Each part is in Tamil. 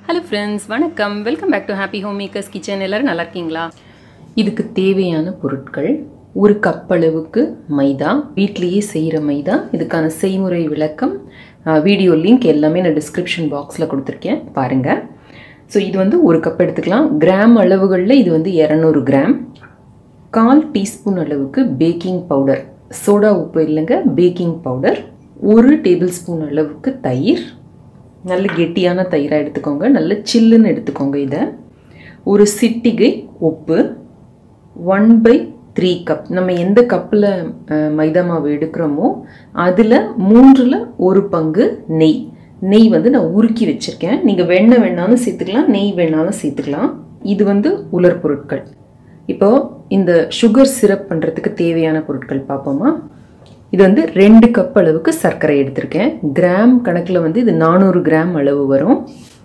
ஹலோ ஃப்ரெண்ட்ஸ் வணக்கம் welcome back to happy home makers kitchen எல்லோரும் நல்லா இருக்கீங்களா இதுக்கு தேவையான பொருட்கள் ஒரு கப் அளவுக்கு மைதா வீட்லேயே செய்கிற மைதா இதுக்கான செய்முறை விளக்கம் வீடியோ லிங்க் எல்லாமே நான் டிஸ்கிரிப்ஷன் பாக்ஸில் கொடுத்துருக்கேன் பாருங்கள் ஸோ இது வந்து ஒரு கப் எடுத்துக்கலாம் கிராம் அளவுகளில் இது வந்து இரநூறு கிராம் கால் டீஸ்பூன் அளவுக்கு பேக்கிங் பவுடர் சோடா உப்பு இல்லைங்க பேக்கிங் பவுடர் ஒரு டேபிள் ஸ்பூன் அளவுக்கு தயிர் நல்ல கெட்டியான தயிராக எடுத்துக்கோங்க நல்ல சில்லுன்னு எடுத்துக்கோங்க இதை ஒரு சிட்டிகை உப்பு ஒன் பை த்ரீ கப் நம்ம எந்த கப்பில் மைதா மாவு எடுக்கிறோமோ அதில் மூன்றில் ஒரு பங்கு நெய் நெய் வந்து நான் உருக்கி வச்சுருக்கேன் நீங்கள் வெண்ணெய் வேணாலும் சேர்த்துக்கலாம் நெய் வேணாலும் சேர்த்துக்கலாம் இது வந்து உலர் பொருட்கள் இப்போ இந்த சுகர் சிரப் பண்ணுறதுக்கு தேவையான பொருட்கள் பார்ப்போமா இது வந்து ரெண்டு கப் அளவுக்கு சர்க்கரை எடுத்திருக்கேன் கிராம் கணக்கில் வந்து இது நானூறு கிராம் அளவு வரும்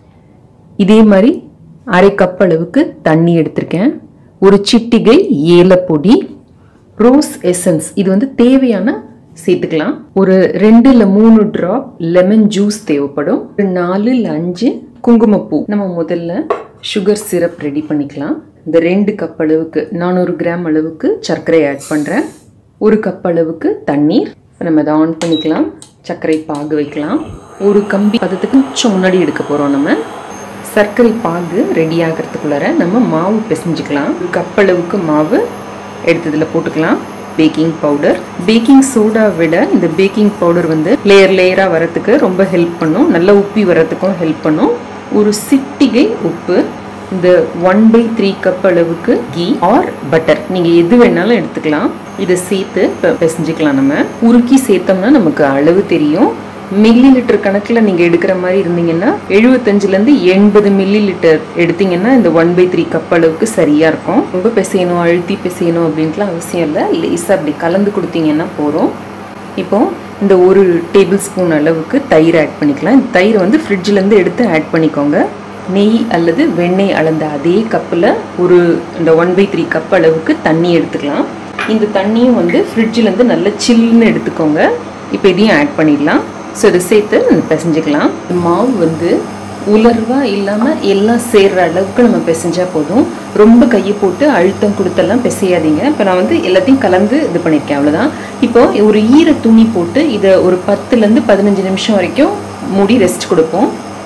இதே மாதிரி அரை கப் அளவுக்கு தண்ணி எடுத்திருக்கேன் ஒரு சிட்டிகை ஏலப்பொடி ரோஸ் எசன்ஸ் இது வந்து தேவையான சேர்த்துக்கலாம் ஒரு ரெண்டு இல்லை மூணு ட்ராப் லெமன் ஜூஸ் தேவைப்படும் ஒரு நாலு இல்லை அஞ்சு குங்குமப்பூ நம்ம முதல்ல சுகர் சிரப் ரெடி பண்ணிக்கலாம் இந்த ரெண்டு கப் அளவுக்கு நானூறு கிராம் அளவுக்கு சர்க்கரை ஆட் பண்ணுறேன் ஒரு கப் அளவுக்கு தண்ணீர் நம்ம அதை ஆன் பண்ணிக்கலாம் சர்க்கரை பாகு வைக்கலாம் ஒரு கம்பி பதத்துக்கு கொஞ்சம் முன்னாடி எடுக்க போகிறோம் நம்ம சர்க்கரை பாகு ரெடி ஆகிறதுக்குள்ளார நம்ம மாவு பிசைஞ்சுக்கலாம் ஒரு கப் அளவுக்கு மாவு எடுத்ததில் போட்டுக்கலாம் பேக்கிங் பவுடர் பேக்கிங் சோடா விட இந்த பேக்கிங் பவுடர் வந்து லேயர் லேயராக வரத்துக்கு ரொம்ப ஹெல்ப் பண்ணும் நல்லா உப்பி வரத்துக்கும் ஹெல்ப் பண்ணும் ஒரு சிட்டிகை உப்பு இந்த ஒன் பை த்ரீ கப் அளவுக்கு கீ ஆர் பட்டர் நீங்கள் எது வேணாலும் எடுத்துக்கலாம் இதை சேர்த்து பிசைஞ்சிக்கலாம் நம்ம உருக்கி சேர்த்தோம்னா நமக்கு அளவு தெரியும் மில்லி லிட்டர் கணக்கில் நீங்கள் எடுக்கிற மாதிரி இருந்தீங்கன்னா எழுபத்தஞ்சிலேருந்து எண்பது மில்லி லிட்டர் எடுத்தீங்கன்னா இந்த ஒன் பை த்ரீ கப் அளவுக்கு சரியாக இருக்கும் ரொம்ப பிசையணும் அழுத்தி பிசையணும் அப்படின்ட்டுலாம் அவசியம் இல்லை லேஸாக அப்படி கலந்து கொடுத்தீங்கன்னா போகிறோம் இப்போ இந்த ஒரு டேபிள் ஸ்பூன் அளவுக்கு தயிர் ஆட் பண்ணிக்கலாம் இந்த தயிர் வந்து ஃப்ரிட்ஜிலேருந்து எடுத்து ஆட் பண்ணிக்கோங்க நெய் அல்லது வெண்ணெய் அளந்த அதே கப்பில் ஒரு இந்த ஒன் பை த்ரீ கப் அளவுக்கு தண்ணி எடுத்துக்கலாம் இந்த தண்ணியும் வந்து ஃப்ரிட்ஜிலேருந்து நல்ல சில்லுன்னு எடுத்துக்கோங்க இப்போ இதையும் ஆட் பண்ணிடலாம் ஸோ இதை சேர்த்து பிசைஞ்சிக்கலாம் மாவு வந்து உலர்வாக இல்லாமல் எல்லாம் சேர்ற அளவுக்கு நம்ம பிசைஞ்சால் போதும் ரொம்ப கையை போட்டு அழுத்தம் கொடுத்தெல்லாம் பிசையாதீங்க இப்போ நான் வந்து எல்லாத்தையும் கலந்து இது பண்ணியிருக்கேன் அவ்வளோதான் இப்போ ஒரு ஈர துணி போட்டு இதை ஒரு பத்துலேருந்து பதினஞ்சு நிமிஷம் வரைக்கும் மூடி ரெஸ்ட் கொடுப்போம்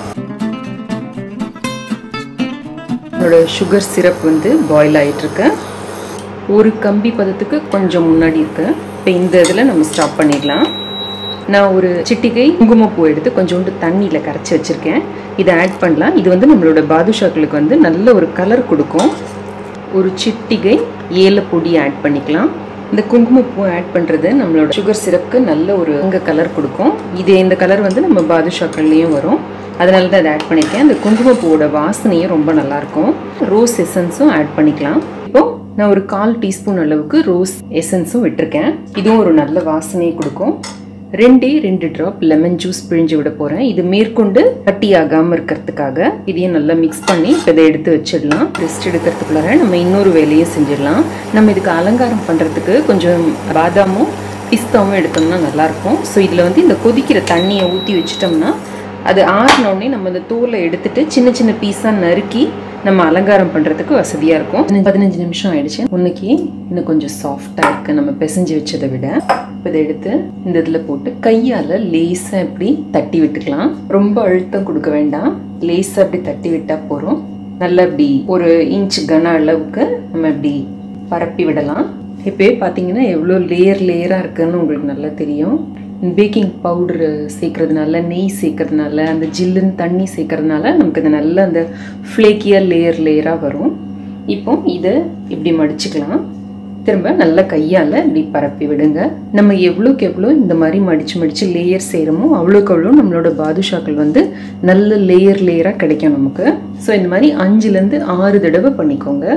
என்னோட சுகர் சிரப் வந்து பாயில் ஆகிட்டுருக்கு ஒரு கம்பி பதத்துக்கு கொஞ்சம் முன்னாடி இருக்கு இப்போ இந்த இதில் நம்ம ஸ்டாப் பண்ணிடலாம் நான் ஒரு சிட்டிகை குங்குமப்பூ எடுத்து கொஞ்சோண்டு தண்ணியில் கரைச்சி வச்சுருக்கேன் இதை ஆட் பண்ணலாம் இது வந்து நம்மளோட பாதுஷாக்களுக்கு வந்து நல்ல ஒரு கலர் கொடுக்கும் ஒரு சிட்டிகை ஏலப்பொடி ஆட் பண்ணிக்கலாம் இந்த குங்குமப்பூ ஆட் பண்ணுறது நம்மளோட சுகர் சிரப்புக்கு நல்ல ஒரு அங்கே கலர் கொடுக்கும் இதே இந்த கலர் வந்து நம்ம பாதுஷாக்கள்லேயும் வரும் அதனால தான் அதை ஆட் பண்ணியிருக்கேன் அந்த குங்குமப்பூவோட வாசனையும் ரொம்ப நல்லாயிருக்கும் ரோஸ் எசன்ஸும் ஆட் பண்ணிக்கலாம் இப்போது நான் ஒரு கால் டீஸ்பூன் அளவுக்கு ரோஸ் எசன்ஸும் விட்டுருக்கேன் இதுவும் ஒரு நல்ல வாசனையை கொடுக்கும் ரெண்டே ரெண்டு ட்ராப் லெமன் ஜூஸ் பிழிஞ்சு விட போகிறேன் இது மேற்கொண்டு கட்டி ஆகாமல் இருக்கிறதுக்காக இதையும் நல்லா மிக்ஸ் பண்ணி இப்போ இதை எடுத்து வச்சிடலாம் ரெஸ்ட் எடுக்கிறதுக்குள்ளார நம்ம இன்னொரு வேலையும் செஞ்சிடலாம் நம்ம இதுக்கு அலங்காரம் பண்ணுறதுக்கு கொஞ்சம் பாதாமும் பிஸ்தாவும் எடுத்தோம்னா நல்லாயிருக்கும் ஸோ இதில் வந்து இந்த கொதிக்கிற தண்ணியை ஊற்றி வச்சிட்டோம்னா அது ஆறினோடனே நம்ம அந்த தோலை எடுத்துட்டு சின்ன சின்ன பீஸாக நறுக்கி நம்ம அலங்காரம் பண்ணுறதுக்கு வசதியாக இருக்கும் பதினஞ்சு நிமிஷம் ஆயிடுச்சு இன்னைக்கு இன்னும் கொஞ்சம் சாஃப்டாக இருக்குது நம்ம பிசைஞ்சு வச்சதை விட இப்போ இதை எடுத்து இந்த இதில் போட்டு கையால் லேஸாக இப்படி தட்டி விட்டுக்கலாம் ரொம்ப அழுத்தம் கொடுக்க வேண்டாம் லேஸாக இப்படி தட்டி விட்டால் போகிறோம் நல்லா இப்படி ஒரு இன்ச் கன அளவுக்கு நம்ம இப்படி பரப்பி விடலாம் இப்போயே பார்த்தீங்கன்னா எவ்வளோ லேயர் லேயராக இருக்குன்னு உங்களுக்கு நல்லா தெரியும் பேக்கிங் பவுடரு சேர்க்கறதுனால நெய் சேர்க்கறதுனால அந்த ஜில்லுன்னு தண்ணி சேர்க்கறதுனால நமக்கு அது நல்ல அந்த ஃப்ளேக்கியாக லேயர் லேயராக வரும் இப்போ இதை இப்படி மடிச்சுக்கலாம் திரும்ப நல்லா கையால் இப்படி பரப்பி விடுங்க நம்ம எவ்வளோக்கு எவ்வளோ இந்த மாதிரி மடித்து மடித்து லேயர் செய்கிறோமோ அவ்வளோக்கு அவ்வளோ நம்மளோட பாதுஷாக்கள் வந்து நல்ல லேயர் லேயராக கிடைக்கும் நமக்கு ஸோ இந்த மாதிரி அஞ்சுலேருந்து ஆறு தடவை பண்ணிக்கோங்க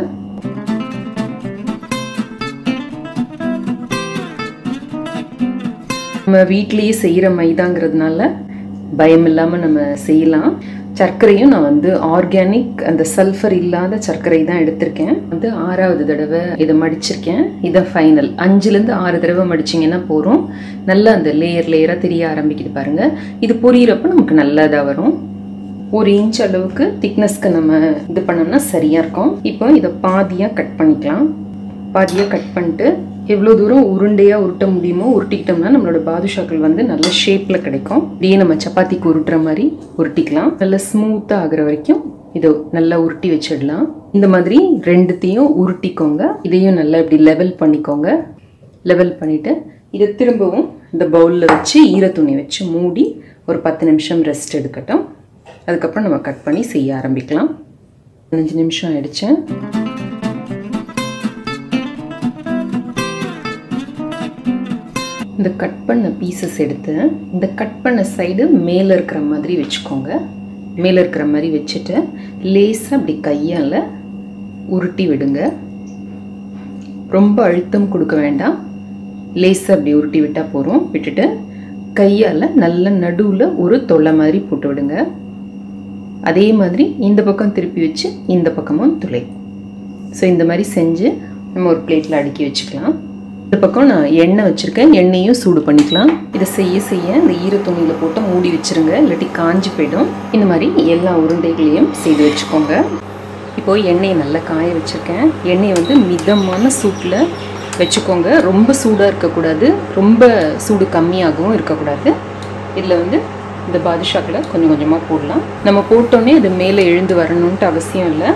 நம்ம வீட்லேயே செய்கிற மைதாங்கிறதுனால பயம் இல்லாமல் நம்ம செய்யலாம் சர்க்கரையும் நான் வந்து ஆர்கானிக் அந்த சல்ஃபர் இல்லாத சர்க்கரை தான் எடுத்திருக்கேன் வந்து ஆறாவது தடவை இதை மடிச்சிருக்கேன் இதான் ஃபைனல் அஞ்சுலேருந்து ஆறு தடவை மடிச்சிங்கன்னா போகிறோம் நல்லா அந்த லேயர் லேயராக தெரிய ஆரம்பிக்குது பாருங்கள் இது பொரியிறப்ப நமக்கு நல்லா இதாக வரும் ஒரு இன்ச் அளவுக்கு திக்னஸ்க்கு நம்ம இது பண்ணோம்னா சரியாக இருக்கும் இப்போ இதை பாதியாக கட் பண்ணிக்கலாம் பாதியாக கட் பண்ணிட்டு எவ்வளோ தூரம் உருண்டையாக உருட்ட முடியுமோ உருட்டிக்கிட்டோம்னா நம்மளோட பாதுஷாக்கள் வந்து நல்ல ஷேப்பில் கிடைக்கும் இதே நம்ம சப்பாத்திக்கு உருட்டுற மாதிரி உருட்டிக்கலாம் நல்லா ஸ்மூத்தாக ஆகுற வரைக்கும் இதோ நல்லா உருட்டி வச்சிடலாம் இந்த மாதிரி ரெண்டுத்தையும் உருட்டிக்கோங்க இதையும் நல்லா இப்படி லெவல் பண்ணிக்கோங்க லெவல் பண்ணிவிட்டு இதை திரும்பவும் இந்த பவுலில் வச்சு ஈர துணி வச்சு மூடி ஒரு பத்து நிமிஷம் ரெஸ்ட் எடுக்கட்டும் அதுக்கப்புறம் நம்ம கட் பண்ணி செய்ய ஆரம்பிக்கலாம் பதினஞ்சு நிமிஷம் ஆயிடுச்சு இந்த கட் பண்ண பீசஸ் எடுத்து இந்த கட் பண்ண சைடு மேலே இருக்கிற மாதிரி வச்சுக்கோங்க மேலே இருக்கிற மாதிரி வச்சுட்டு லேசாக அப்படி கையால் உருட்டி விடுங்க ரொம்ப அழுத்தம் கொடுக்க வேண்டாம் லேசாக அப்படி உருட்டி விட்டால் போகிறோம் விட்டுட்டு கையால் நல்ல நடுவில் ஒரு தொலை மாதிரி போட்டு விடுங்க அதே மாதிரி இந்த பக்கம் திருப்பி வச்சு இந்த பக்கமும் துளை ஸோ இந்த மாதிரி செஞ்சு நம்ம ஒரு பிளேட்டில் அடுக்கி வச்சுக்கலாம் இந்த பக்கம் நான் எண்ணெய் வச்சுருக்கேன் எண்ணெயும் சூடு பண்ணிக்கலாம் இதை செய்ய செய்ய இந்த ஈர துணியில் போட்டு மூடி வச்சுருங்க இல்லாட்டி காஞ்சி போயிடும் இந்த மாதிரி எல்லா உருண்டைகளையும் செய்து வச்சுக்கோங்க இப்போது எண்ணெயை நல்லா காய வச்சுருக்கேன் எண்ணெயை வந்து மிதமான சூட்டில் வச்சுக்கோங்க ரொம்ப சூடாக இருக்கக்கூடாது ரொம்ப சூடு கம்மியாகவும் இருக்கக்கூடாது இதில் வந்து இந்த பாதுஷாக்களை கொஞ்சம் கொஞ்சமாக போடலாம் நம்ம போட்டோன்னே அது மேலே எழுந்து வரணுன்ட்டு அவசியம் இல்லை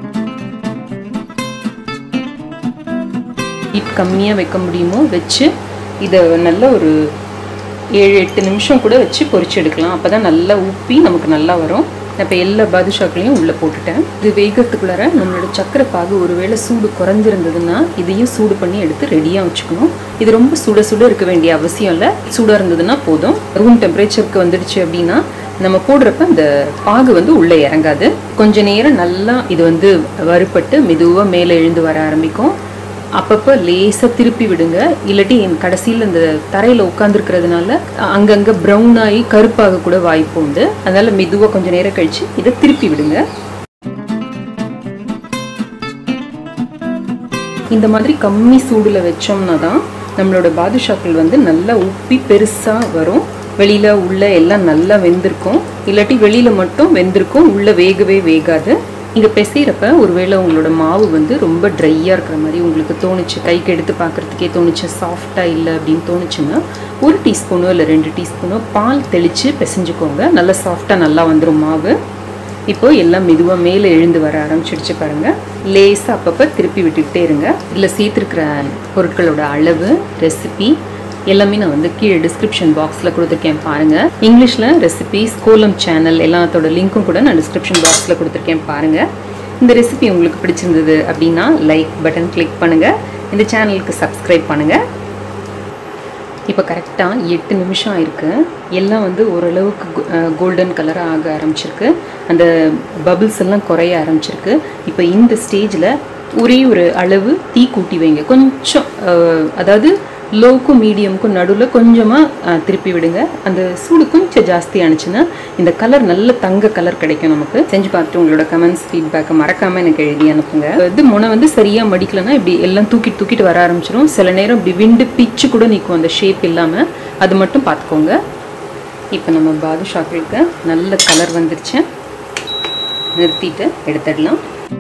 ஹீட் கம்மியாக வைக்க முடியுமோ வச்சு இதை நல்ல ஒரு ஏழு எட்டு நிமிஷம் கூட வச்சு பொரிச்சு எடுக்கலாம் அப்போ தான் நல்லா உப்பி நமக்கு நல்லா வரும் நான் இப்போ எல்லா பாதுஷாக்களையும் உள்ளே போட்டுட்டேன் இது வேகிறதுக்குள்ளார நம்மளோட சக்கரை பாகு ஒருவேளை சூடு குறைஞ்சிருந்ததுன்னா இதையும் சூடு பண்ணி எடுத்து ரெடியாக வச்சுக்கணும் இது ரொம்ப சுட சுட இருக்க வேண்டிய அவசியம் இல்லை சூடாக இருந்ததுன்னா போதும் ரூம் டெம்பரேச்சருக்கு வந்துடுச்சு அப்படின்னா நம்ம போடுறப்ப இந்த பாகு வந்து உள்ளே இறங்காது கொஞ்ச நேரம் நல்லா இது வந்து வறுபட்டு மெதுவாக மேலே எழுந்து வர ஆரம்பிக்கும் அப்பப்போ லேசாக திருப்பி விடுங்க இல்லாட்டி கடைசியில் இந்த தரையில் உட்காந்துருக்கிறதுனால அங்கங்கே ப்ரௌன் ஆகி கருப்பாக கூட வாய்ப்பு உண்டு அதனால் மெதுவாக கொஞ்சம் நேரம் கழித்து இதை திருப்பி விடுங்க இந்த மாதிரி கம்மி சூடில் வச்சோம்னா தான் நம்மளோட பாதுஷாக்கள் வந்து நல்லா உப்பி பெருசாக வரும் வெளியில் உள்ள எல்லாம் நல்லா வெந்திருக்கும் இல்லாட்டி வெளியில் மட்டும் வெந்திருக்கும் உள்ளே வேகவே வேகாது இங்கே பிசைகிறப்ப ஒருவேளை உங்களோட மாவு வந்து ரொம்ப ட்ரையாக இருக்கிற மாதிரி உங்களுக்கு தோணுச்சு கைக்கு எடுத்து பார்க்குறதுக்கே தோணுச்சு சாஃப்டாக இல்லை அப்படின்னு தோணுச்சுன்னா ஒரு டீஸ்பூனோ இல்லை ரெண்டு டீஸ்பூனோ பால் தெளித்து பிசைஞ்சுக்கோங்க நல்லா சாஃப்டாக நல்லா வந்துடும் மாவு இப்போது எல்லாம் மெதுவாக மேலே எழுந்து வர ஆரம்பிச்சிடுச்சு பாருங்கள் லேசாக அப்பப்போ திருப்பி விட்டுக்கிட்டே இருங்க இதில் சேர்த்துருக்கிற பொருட்களோட அளவு ரெசிபி எல்லாமே நான் வந்து கீழே டிஸ்கிரிப்ஷன் பாக்ஸில் கொடுத்துருக்கேன் பாருங்கள் இங்கிலீஷில் ரெசிபிஸ் கோலம் சேனல் எல்லாத்தோட லிங்க்கும் கூட நான் டிஸ்கிரிப்ஷன் பாக்ஸில் கொடுத்துருக்கேன் பாருங்கள் இந்த ரெசிபி உங்களுக்கு பிடிச்சிருந்தது அப்படின்னா லைக் பட்டன் கிளிக் பண்ணுங்கள் இந்த சேனலுக்கு சப்ஸ்கிரைப் பண்ணுங்கள் இப்போ கரெக்டாக எட்டு நிமிஷம் ஆயிருக்கு எல்லாம் வந்து ஓரளவுக்கு கோல்டன் கலராக ஆக ஆரம்பிச்சிருக்கு அந்த பபிள்ஸ் எல்லாம் குறைய ஆரம்பிச்சிருக்கு இப்போ இந்த ஸ்டேஜில் ஒரே ஒரு அளவு தீ கூட்டி வைங்க கொஞ்சம் அதாவது லோவுக்கும் மீடியமுக்கும் நடுவில் கொஞ்சமாக திருப்பி விடுங்க அந்த சூடு கொஞ்சம் ஜாஸ்தி ஆனிச்சுன்னா இந்த கலர் நல்ல தங்க கலர் கிடைக்கும் நமக்கு செஞ்சு பார்த்துட்டு உங்களோட கமெண்ட்ஸ் ஃபீட்பேக்கை மறக்காமல் எனக்கு எழுதி அனுப்புங்க இது முனை வந்து சரியாக மடிக்கலைன்னா இப்படி எல்லாம் தூக்கிட்டு தூக்கிட்டு வர ஆரம்பிச்சிடும் சில நேரம் இப்படி விண்டு பிச்சு கூட நிற்கும் அந்த ஷேப் இல்லாமல் அது மட்டும் பார்த்துக்கோங்க இப்போ நம்ம பாதுஷாக்களுக்கு நல்ல கலர் வந்துருச்சு நிறுத்திட்டு எடுத்துடலாம்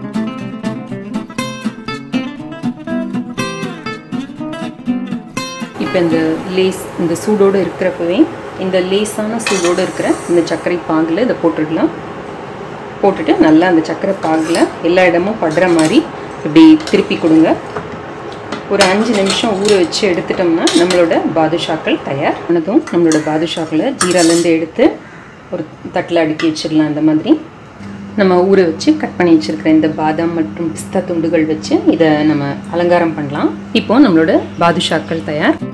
இப்போ இந்த லேஸ் இந்த சூடோடு இருக்கிறப்பவே இந்த லேஸான சூடோடு இருக்கிற இந்த சர்க்கரை பாகில் இதை போட்டுடலாம் போட்டுட்டு நல்லா அந்த சர்க்கரை பாகில் எல்லா இடமும் படுற மாதிரி இப்படி திருப்பி கொடுங்க ஒரு அஞ்சு நிமிஷம் ஊற வச்சு எடுத்துட்டோம்னா நம்மளோட பாதுஷாக்கள் தயார் ஆனதும் நம்மளோட பாதுஷாக்களை ஜீராலேருந்து எடுத்து ஒரு தட்டில் அடுக்கி வச்சிடலாம் அந்த மாதிரி நம்ம ஊற வச்சு கட் பண்ணி வச்சுருக்கிற இந்த பாதாம் மற்றும் பிஸ்தா துண்டுகள் வச்சு இதை நம்ம அலங்காரம் பண்ணலாம் இப்போ நம்மளோட பாதுஷாக்கள் தயார்